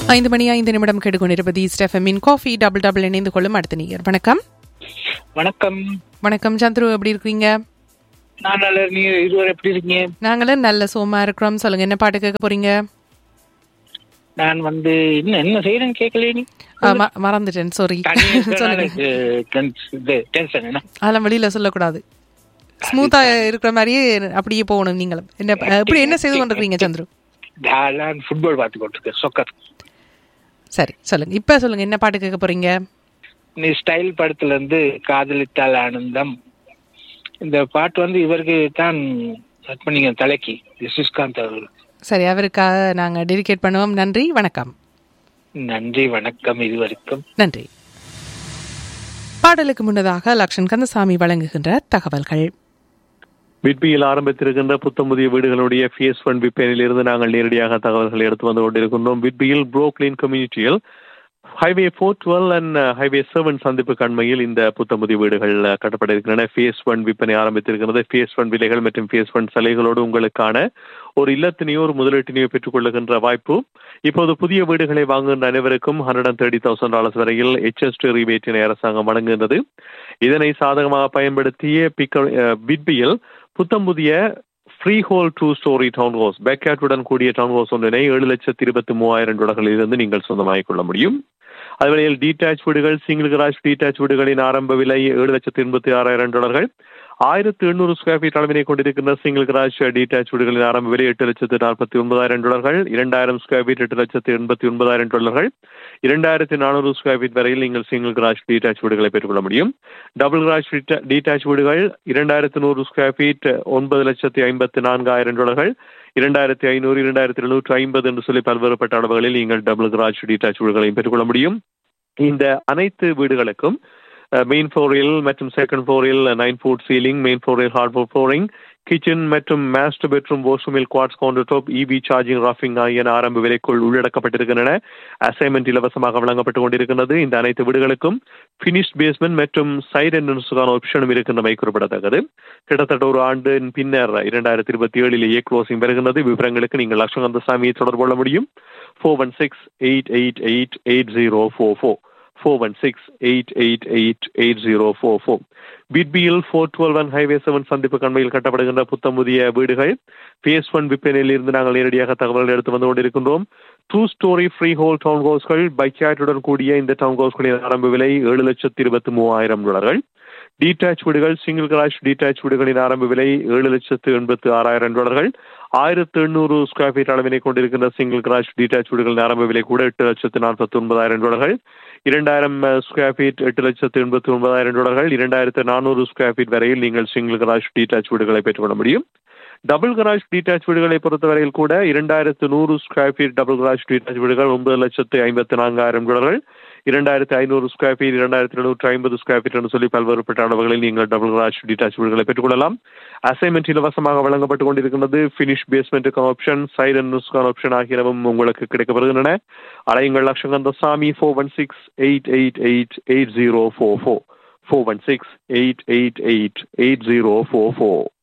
ஐந்து மணி ஐந்து நிமிடம் கேட்டுக்கொண்டிருப்பது ஸ்டெஃபமின் காஃபி டபுள் டபுள் இணைந்து கொள்ளும் அடுத்த நீர் வணக்கம் வணக்கம் வணக்கம் சந்துரு எப்படி இருக்கீங்க நான் நல்ல நீங்க இருவர் எப்படி இருக்கீங்க நாங்களும் நல்ல சோமா இருக்கிறோம் சொல்லுங்க என்ன பாட்டு கேட்க போறீங்க நான் வந்து என்ன என்ன செய்யறேன்னு கேட்கல நீ ஆ, ம- மறந்துட்டேன் சாரி தனியா இருக்கறனால சொல்லுங்க எனக்கு tense- இது டென்ஷன் என்ன அதெல்லாம் வெளியில சொல்லக்கூடாது ஸ்மூத்தா இருக்கிற மாதிரியே அப்படியே போகணும் நீங்களும் என்ன எப்படி என்ன செய்து கொண்டிருக்கீங்க சந்துரு நான் ஃபுட்பால் பார்த்து கொண்டிருக்கேன் சொக்கர் சரி சொல்லுங்க இப்ப சொல்லுங்க என்ன பாட்டு கேட்க போறீங்க நீ ஸ்டைல் படத்துல இருந்து காதலித்தால் ஆனந்தம் இந்த பாட்டு வந்து இவருக்கு தான் பண்ணீங்க தலைக்கு சுஷ்காந்த் அவர்கள் சரி அவருக்காக நாங்க டெடிகேட் பண்ணுவோம் நன்றி வணக்கம் நன்றி வணக்கம் இதுவரைக்கும் நன்றி பாடலுக்கு முன்னதாக லக்ஷன் கந்தசாமி வழங்குகின்ற தகவல்கள் விட்பியில் ஆரம்பித்திருக்கின்ற புத்தம் புதிய வீடுகளுடைய ஃபேஸ் ஒன் விற்பனையில் இருந்து நாங்கள் நேரடியாக தகவல்களை எடுத்து வந்து கொண்டிருக்கின்றோம் விட்பியில் புரோக்லின் கம்யூனிட்டியில் highway four twelve and highway seven சந்திப்பு கண்மையில் இந்த புத்தம் புதிய வீடுகள் அஹ், கட்டப்பட இருக்கின்றன ஃபேஸ் ஒன் விற்பனை ஆரம்பித்திருக்கிறது ஃபேஸ் ஒன் விலைகள் மற்றும் ஃபேஸ் ஒன் சலுகைகளோடு உங்களுக்கான ஒரு இல்லத்தினையோ ஒரு முதலீட்டினையோ பெற்றுக் கொள்ளுகின்ற வாய்ப்பு இப்போது புதிய வீடுகளை வாங்குகின்ற அனைவருக்கும் hundred and thirty thousand dollars வரையில் ஹெச்எஸ்டி ரீபேட்டினை அரசாங்கம் வழங்குகின்றது இதனை சாதகமாக பயன்படுத்திய பிக்க விட்பியில் புத்தம் புதிய freehold two storey townhouse பேக்யாட்டுடன் கூடிய டவுன் ஹவுஸ் ஒன்றினை ஏழு லட்சத்தி இருபத்தி மூவாயிரம் டாலர்களில் இருந்து நீங்கள் சொந்தமாகிக் கொள்ள முடியும் அதுவரையில் டீடாச் வீடுகள் சிங்கிள் கராஜ் டீடாச் வீடுகளின் ஆரம்ப விலை ஏழு லட்சத்தி எண்பத்தி ஆறாயிரம் டாலர்கள் ஆயிரத்து எண்ணூறு ஸ்கொயர் ஃபீட் அளவினை கொண்டிருக்கின்ற சிங்கிள் கராஜ் டீடாச் வீடுகளின் ஆரம்ப விலை எட்டு லட்சத்து நாற்பத்தி ஒன்பதாயிரம் டாலர்கள் இரண்டாயிரம் ஸ்கொயர் ஃபீட் எட்டு லட்சத்து எண்பத்தி ஒன்பதாயிரம் டாலர்கள் இரண்டாயிரத்தி நானூறு ஸ்கொயர் ஃபீட் வரையில் நீங்கள் சிங்கிள் கராஜ் டீடாச் வீடுகளை பெற்றுக்கொள்ள முடியும் டபுள் கராஜ் டீடாச் வீடுகள் இரண்டாயிரத்து நூறு ஸ்கொயர் ஃபீட் ஒன்பது லட்சத்தி ஐம்பத்தி நான்காயிரம் டாலர்கள் இரண்டாயிரத்தி ஐநூறு இரண்டாயிரத்தி எழுநூற்று ஐம்பது என்று சொல்லி பல்வேறுபட்ட அளவுகளில் நீங்கள் டபுள் கராஜ் டீடாச் வீடுகளையும் பெற்றுக்கொள்ள முடியும் இந்த அனைத்து வீடுகளுக்கும் மெயின் ஃப்ளோரில் மற்றும் செகண்ட் ஃப்ளோரில் நைன் ஃபுட் சீலிங் மெயின் ஃப்ளோரில் ஹார்ட்வுட் ஃப்ளோரிங் கிச்சன் மற்றும் மாஸ்டர் பெட்ரூம் வாஷ்ரூமில் quartz countertop EV charging ராஃபிங் ஆகிய ஆரம்ப விலைக்குள் உள்ளடக்கப்பட்டிருக்கின்றன அசைன்மெண்ட் இலவசமாக வழங்கப்பட்டுக் கொண்டிருக்கின்றது இந்த அனைத்து வீடுகளுக்கும் பினிஷ் பேஸ்மெண்ட் மற்றும் சைட் என்ட்ரன்ஸுக்கான ஆப்ஷனும் இருக்கின்றமை குறிப்பிடத்தக்கது கிட்டத்தட்ட ஒரு ஆண்டின் பின்னர் இரண்டாயிரத்தி இருபத்தி ஏழிலேயே க்ளோசிங் பெறுகின்றது விவரங்களுக்கு நீங்கள் லட்சகந்த சாமியை தொடர்பு கொள்ள முடியும் four one six eight eight eight eight zero four four four one six eight eight eight eight zero four four பிட்பியில் four twelve one highway seven சந்திப்பு கண்மையில் கட்டப்படுகின்ற புத்தம் புதிய வீடுகள் ஃபேஸ் ஒன் விற்பனையில் இருந்து நாங்கள் நேரடியாக தகவல்கள் எடுத்து வந்து கொண்டிருக்கின்றோம் two storey freehold townhouse பைக்யாட்டுடன் கூடிய இந்த டவுன் ஹவுஸ்களின் ஆரம்ப விலை ஏழு லட்சத்தி இருபத்தி மூவாயிரம் டாலர்கள் டீடாச் வீடுகள் சிங்கிள் கராஜ் டீடாச் வீடுகளின் ஆரம்ப விலை ஏழு லட்சத்து எண்பத்து ஆறாயிரம் டாலர்கள் ஆயிரத்து எண்ணூறு ஸ்கொயர் ஃபீட் அளவினை கொண்டிருக்கின்ற சிங்கிள் கராஜ் டீடாச் வீடுகளின் ஆரம்ப விலை கூட எட்டு லட்சத்து நாற்பத்தி ஒன்பதாயிரம் டாலர்கள் இரண்டாயிரம் ஸ்கொயர் ஃபீட் எட்டு லட்சத்து எண்பத்தி ஒன்பதாயிரம் டாலர்கள் இரண்டாயிரத்து நானூறு ஸ்கொயர் ஃபீட் வரையில் நீங்கள் சிங்கிள் கராஜ் டீடாச் வீடுகளை பெற்றுக்கொள்ள முடியும் டபுள் கராஜ் டீடாச் வீடுகளை பொறுத்தவரையில் கூட இரண்டாயிரத்து நூறு square feet double garage detached வீடுகள் ஒன்பது லட்சத்து ஐம்பத்தி நான்காயிரம் டாலர்கள் இரண்டாயிரத்தி ஐநூறு ஸ்கொயர் ஃபீட் இரண்டாயிரத்தி எழுநூற்றி ஐம்பது ஸ்கொயர் ஃபீட் என்று சொல்லி பல்வேறுபட்ட அளவுகளில் நீங்கள் டபுள் கராஜ் டீடாச் வீடுகளை பெற்றுக்கொள்ளலாம் அசைன்மெண்ட் இலவசமாக வழங்கப்பட்டுக் கொண்டிருக்கின்றது ஃபினிஷ் பேஸ்மெண்ட்டுக்கான ஆப்ஷன் சைட் அண்ட் ஆப்ஷன் ஆகியனவும் உங்களுக்கு கிடைக்கப்படுகின்றன அலையுங்கள் லட்சங்கந்த Sami four one six eight eight eight eight zero four four four one six eight eight eight eight zero four four